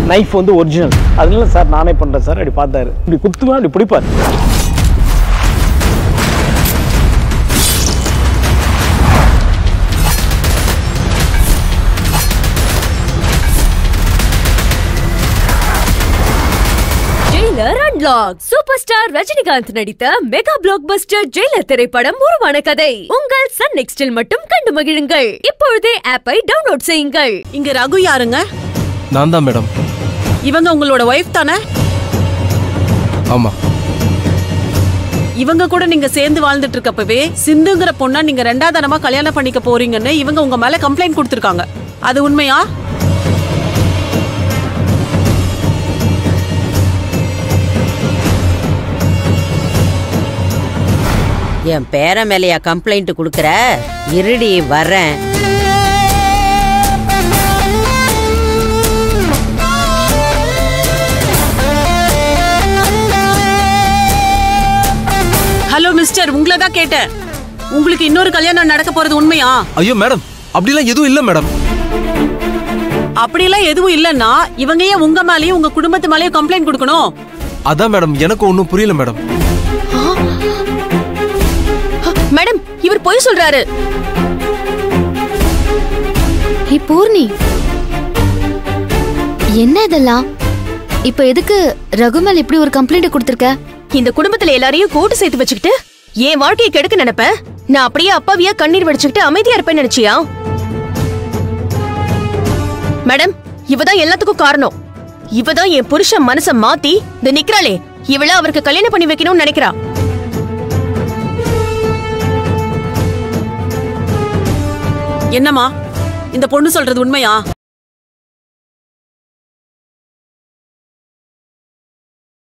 knife வந்து original அதனால sir நானே பண்றேன் சார் அப்படி பார்த்தாரு இப்படி குத்துவேன் அப்படி பிடிப்பார் Jailer unlock super star Rajinikanth நடித்த மெகா பிளாக் பஸ்டர் ஜெயிலர் திரைப்படம் உருவான கதை உங்கள் சன் நெக்ஸ்டில் மட்டும் கண்டு மகிழுங்கள் இப்பொழுதே ஆப்பை டவுன்லோட் செய்யுங்கள் இங்க ரகு யாருங்க நான் தான் மேடம் இவங்க உங்களோட ஒய்ஃப் தானே ஆமா இவங்க கூட நீங்க சேர்ந்து வாழ்ந்துட்டு இருக்கப்பவே சிந்துங்கிற பொண்ணா நீங்க ரெண்டாதனமா கல்யாணம் பண்ணிக்க போறீங்கன்னு இவங்க உங்க மேல கம்ப்ளைண்ட் கொடுத்திருக்காங்க அது உண்மையா என் பேர மேலையா கம்ப்ளைண்ட் கொடுக்குற இருடி வர்றேன் ஹலோ மிஸ்டர் உங்களை தான் கேட்டேன் உங்களுக்கு இன்னொரு கல்யாணம் நடக்க போறது உண்மையா ஐயோ மேடம் அப்படிலாம் எதுவும் இல்லை மேடம் அப்படிலாம் எதுவும் இல்லைன்னா இவங்க ஏன் உங்க மேலயும் உங்க குடும்பத்து மேலயும் கம்ப்ளைண்ட் கொடுக்கணும் அதான் மேடம் எனக்கு ஒன்றும் புரியல மேடம் மேடம் இவர் பொய் சொல்றாரு ஹே பூர்ணி என்ன இதெல்லாம் இப்ப எதுக்கு ரகுமல் இப்படி ஒரு கம்ப்ளைண்ட் கொடுத்திருக்க இந்த குடும்பத்துல எல்லாரையும் கூட்டு சேர்த்து வச்சுக்கிட்டு என் வாழ்க்கையை கெடுக்க நினைப்பேன் நான் அப்படியே அப்பாவியா கண்ணீர் வடிச்சுக்கிட்டு அமைதியா இருப்பேன்னு நினைச்சியா மேடம் இவதான் எல்லாத்துக்கும் காரணம் இவதான் என் புருஷன் மனச மாத்தி இந்த நிக்கிறாளே இவள அவருக்கு கல்யாணம் பண்ணி வைக்கணும்னு நினைக்கிறா என்னம்மா இந்த பொண்ணு சொல்றது உண்மையா